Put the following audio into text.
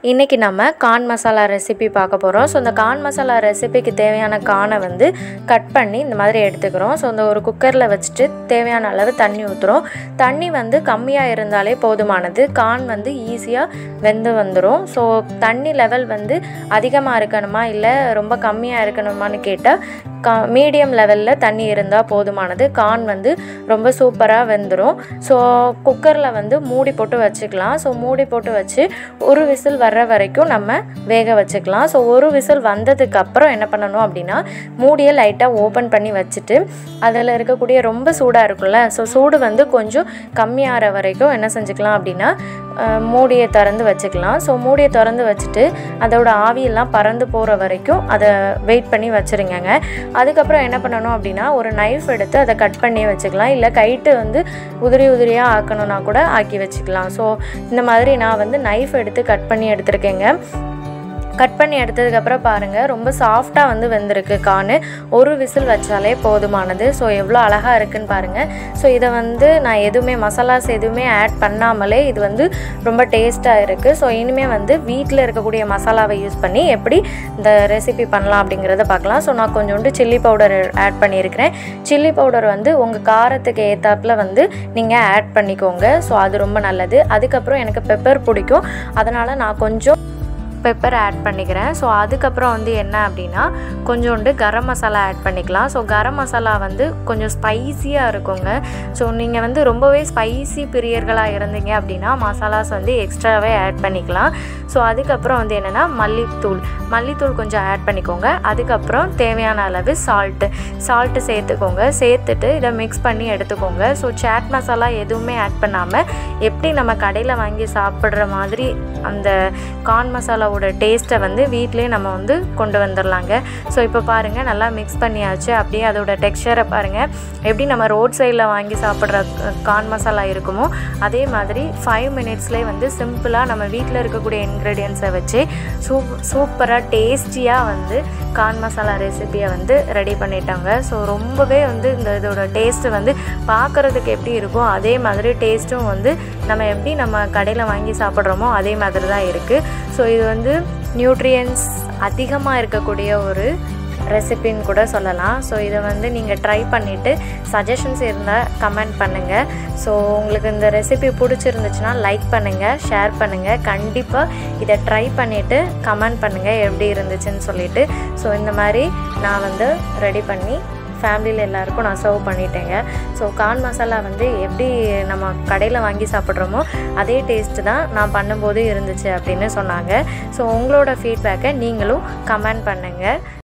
இன்றைக்கி நம்ம கான் மசாலா ரெசிபி பார்க்க போகிறோம் ஸோ இந்த கான் மசாலா ரெசிபிக்கு தேவையான கானை வந்து கட் பண்ணி இந்த மாதிரி எடுத்துக்கிறோம் ஸோ இந்த ஒரு குக்கரில் வச்சுட்டு தேவையான அளவு தண்ணி ஊற்றுறோம் தண்ணி வந்து கம்மியாக இருந்தாலே போதுமானது கான் வந்து ஈஸியாக வெந்து வந்துடும் ஸோ தண்ணி லெவல் வந்து அதிகமாக இருக்கணுமா இல்லை ரொம்ப கம்மியாக இருக்கணுமான்னு கேட்டால் கா மீடியம் லெவலில் தண்ணி இருந்தால் போதுமானது கான் வந்து ரொம்ப சூப்பராக வெந்துடும் ஸோ குக்கரில் வந்து மூடி போட்டு வச்சுக்கலாம் ஸோ மூடி போட்டு வச்சு ஒரு விசில் வர்ற வரைக்கும் நம்ம வேக வச்சுக்கலாம் ஸோ ஒரு விசில் வந்ததுக்கு அப்புறம் என்ன பண்ணணும் அப்படின்னா மூடியை லைட்டாக ஓப்பன் பண்ணி வச்சுட்டு அதில் இருக்கக்கூடிய ரொம்ப சூடாக இருக்கும்ல ஸோ சூடு வந்து கொஞ்சம் கம்மியாகிற வரைக்கும் என்ன செஞ்சுக்கலாம் அப்படின்னா அஹ், மூடியை திறந்து வச்சுக்கலாம் ஸோ மூடியை திறந்து வச்சுட்டு அதோட ஆவியெல்லாம் பறந்து போகிற வரைக்கும் அதை வெயிட் பண்ணி வச்சுருங்கங்க அதுக்கப்புறம் என்ன பண்ணணும் அப்படின்னா ஒரு நைஃப் எடுத்து அதை கட் பண்ணி வச்சுக்கலாம் இல்லை கைட்டு வந்து உதிரி உதிரியாக ஆக்கணும்னா கூட ஆக்கி வச்சுக்கலாம் ஸோ இந்த மாதிரி நான் வந்து நைஃப் எடுத்து கட் பண்ணி எடுத்திருக்கேங்க கட் பண்ணி எடுத்ததுக்கப்புறம் பாருங்கள் ரொம்ப சாஃப்டாக வந்து வெந்திருக்கு கான் ஒரு விசில் வச்சாலே போதுமானது ஸோ எவ்வளோ அழகாக இருக்குன்னு பாருங்கள் ஸோ இதை வந்து நான் எதுவுமே மசாலாஸ் எதுவுமே ஆட் பண்ணாமலே இது வந்து ரொம்ப டேஸ்ட்டாக இருக்குது ஸோ இனிமேல் வந்து வீட்டில் இருக்கக்கூடிய மசாலாவை யூஸ் பண்ணி எப்படி இந்த ரெசிபி பண்ணலாம் அப்படிங்கிறத பார்க்கலாம் ஸோ நான் கொஞ்சோண்டு சில்லி பவுடர் ஆட் பண்ணியிருக்கிறேன் சில்லி பவுடர் வந்து உங்கள் காரத்துக்கு ஏற்றாப்புல வந்து நீங்கள் ஆட் பண்ணிக்கோங்க ஸோ அது ரொம்ப நல்லது அதுக்கப்புறம் எனக்கு பெப்பர் பிடிக்கும் அதனால் நான் கொஞ்சம் பெப்பர் ஆட் பண்ணிக்கிறேன் ஸோ அதுக்கப்புறம் வந்து என்ன அப்படின்னா கொஞ்சோண்டு கரம் மசாலா ஆட் பண்ணிக்கலாம் ஸோ கரம் மசாலா வந்து கொஞ்சம் ஸ்பைசியாக இருக்குங்க ஸோ நீங்கள் வந்து ரொம்பவே ஸ்பைசி பிரியர்களாக இருந்தீங்க அப்படின்னா மசாலாஸ் வந்து எக்ஸ்ட்ராவே ஆட் பண்ணிக்கலாம் ஸோ அதுக்கப்புறம் வந்து என்னென்னா மல்லித்தூள் மல்லித்தூள் கொஞ்சம் ஆட் பண்ணிக்கோங்க அதுக்கப்புறம் தேவையான அளவு சால்ட்டு சால்ட்டு சேர்த்துக்கோங்க சேர்த்துட்டு இதை மிக்ஸ் பண்ணி எடுத்துக்கோங்க ஸோ சாட் மசாலா எதுவுமே ஆட் பண்ணாமல் எப்படி நம்ம கடையில் வாங்கி சாப்பிட்ற மாதிரி அந்த கார்ன் மசாலாவோட டேஸ்ட்டை வந்து வீட்டிலே நம்ம வந்து கொண்டு வந்துடலாங்க ஸோ இப்போ பாருங்கள் நல்லா மிக்ஸ் பண்ணியாச்சு அப்படியே அதோட டெக்ஸ்சரை பாருங்கள் எப்படி நம்ம ரோட் சைடில் வாங்கி சாப்பிட்ற கார்ன் மசாலா இருக்குமோ அதே மாதிரி ஃபைவ் மினிட்ஸ்லேயே வந்து சிம்பிளாக நம்ம வீட்டில் இருக்கக்கூடிய இன்க்ரீடியன்ஸை வச்சு சூப் சூப்பராக டேஸ்டியாக வந்து கார்ன் மசாலா ரெசிபியை வந்து ரெடி பண்ணிட்டாங்க ஸோ ரொம்பவே வந்து இந்த இதோட டேஸ்ட்டு வந்து பார்க்குறதுக்கு எப்படி இருக்கோ அதே மாதிரி டேஸ்ட்டும் வந்து நம்ம எப்படி நம்ம கடையில் வாங்கி சாப்பிட்றோமோ அதே மாதிரி தான் இருக்குது ஸோ இது வந்து நியூட்ரியன்ஸ் அதிகமாக இருக்கக்கூடிய ஒரு ரெசிபின்னு கூட சொல்லலாம் ஸோ இதை வந்து நீங்கள் ட்ரை பண்ணிவிட்டு சஜஷன்ஸ் இருந்தால் கமெண்ட் பண்ணுங்கள் ஸோ உங்களுக்கு இந்த ரெசிபி பிடிச்சிருந்துச்சுன்னா லைக் பண்ணுங்கள் ஷேர் பண்ணுங்கள் கண்டிப்பாக இதை ட்ரை பண்ணிவிட்டு கமெண்ட் பண்ணுங்கள் எப்படி இருந்துச்சுன்னு சொல்லிட்டு ஸோ இந்த மாதிரி நான் வந்து ரெடி பண்ணி ஃபேமிலியில் எல்லாருக்கும் நான் சர்வ் பண்ணிட்டேங்க ஸோ கார்ன் மசாலா வந்து எப்படி நம்ம கடையில் வாங்கி சாப்பிட்றோமோ அதே டேஸ்ட்டு தான் நான் பண்ணும்போது இருந்துச்சு அப்படின்னு சொன்னாங்க ஸோ உங்களோட ஃபீட்பேக்கை நீங்களும் கமெண்ட் பண்ணுங்கள்